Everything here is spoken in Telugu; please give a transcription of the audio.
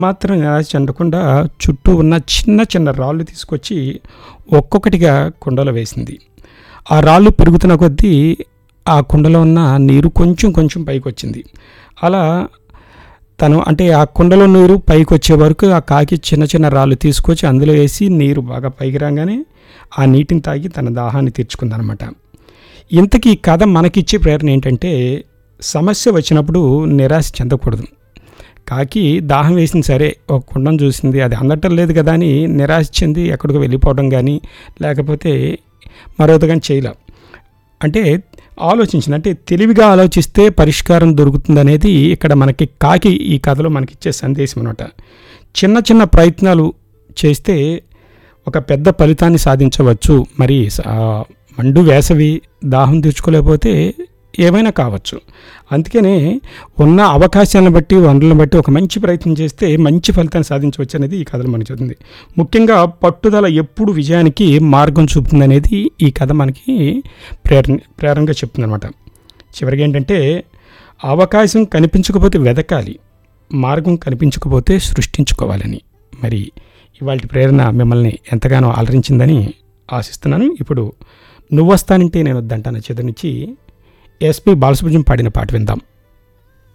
మాత్రం నిరాశ చెందకుండా చుట్టూ ఉన్న చిన్న చిన్న రాళ్ళు తీసుకొచ్చి ఒక్కొక్కటిగా కుండలో వేసింది ఆ రాళ్ళు పెరుగుతున్న కొద్దీ ఆ కుండలో ఉన్న నీరు కొంచెం కొంచెం పైకి వచ్చింది అలా తను అంటే ఆ కుండలో నీరు పైకి వచ్చే వరకు ఆ కాకి చిన్న చిన్న రాళ్ళు తీసుకొచ్చి అందులో వేసి నీరు బాగా పైకి రాగానే ఆ నీటిని తాగి తన దాహాన్ని తీర్చుకుందనమాట ఇంతకీ ఈ కథ మనకిచ్చే ప్రేరణ ఏంటంటే సమస్య వచ్చినప్పుడు నిరాశ చెందకూడదు కాకి దాహం వేసింది సరే ఒక కుండం చూసింది అది అందటం లేదు కదా అని నిరాశ చెంది ఎక్కడికి వెళ్ళిపోవడం కానీ లేకపోతే మరొకటి కానీ చేయలే అంటే ఆలోచించింది అంటే తెలివిగా ఆలోచిస్తే పరిష్కారం దొరుకుతుందనేది ఇక్కడ మనకి కాకి ఈ కథలో మనకి ఇచ్చే సందేశం అనమాట చిన్న చిన్న ప్రయత్నాలు చేస్తే ఒక పెద్ద ఫలితాన్ని సాధించవచ్చు మరి ఆ మండు వేసవి దాహం తీర్చుకోలేకపోతే ఏమైనా కావచ్చు అందుకనే ఉన్న అవకాశాలను బట్టి వనరులను బట్టి ఒక మంచి ప్రయత్నం చేస్తే మంచి ఫలితాన్ని సాధించవచ్చు అనేది ఈ కథలో మనకి చెబుతుంది ముఖ్యంగా పట్టుదల ఎప్పుడు విజయానికి మార్గం చూపుతుంది అనేది ఈ కథ మనకి ప్రేరణ ప్రేరణగా చెప్తుంది అనమాట చివరికి ఏంటంటే అవకాశం కనిపించకపోతే వెదకాలి మార్గం కనిపించకపోతే సృష్టించుకోవాలని మరి ఇవాళ ప్రేరణ మిమ్మల్ని ఎంతగానో అలరించిందని ఆశిస్తున్నాను ఇప్పుడు నువ్వొస్తానంటే నేను వద్దంటాను చేత నుంచి ఎస్పి బాలసుబ్రహ్మణ్యం పాడిన పాట విందాం